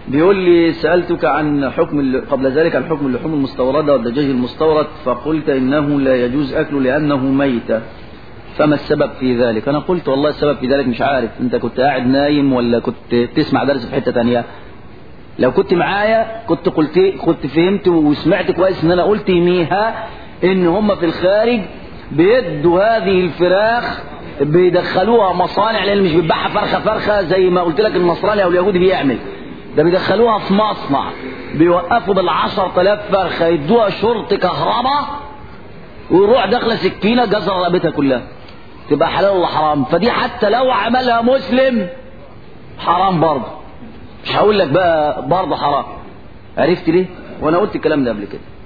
بيقول لي سألتك عن حكم الل- قبل ذلك عن حكم اللحوم المستوردة والدجاج المستورد فقلت إنه لا يجوز أكله لأنه ميتة فما السبب في ذلك أنا قلت والله السبب في ذلك مش عارف أنت كنت قاعد نايم ولا كنت تسمع درس في حتة تانية لو كنت معايا كنت قلت كنت فهمت وسمعت كويس ان انا قلت يميها ان هم في الخارج بيدوا هذه الفراخ بيدخلوها مصانع لان مش بيتباعها فرخه فرخه زي ما قلت لك النصراني او اليهودي بيعمل ده بيدخلوها في مصنع بيوقفوا بالعشر تلاف فرخه يدوها شرط كهرباء ويروح داخله سكينه جزر رقبتها كلها تبقى حلال ولا حرام فدي حتى لو عملها مسلم حرام برضه مش هقول لك بقى برضه حرام عرفت ليه وانا قلت الكلام ده قبل كده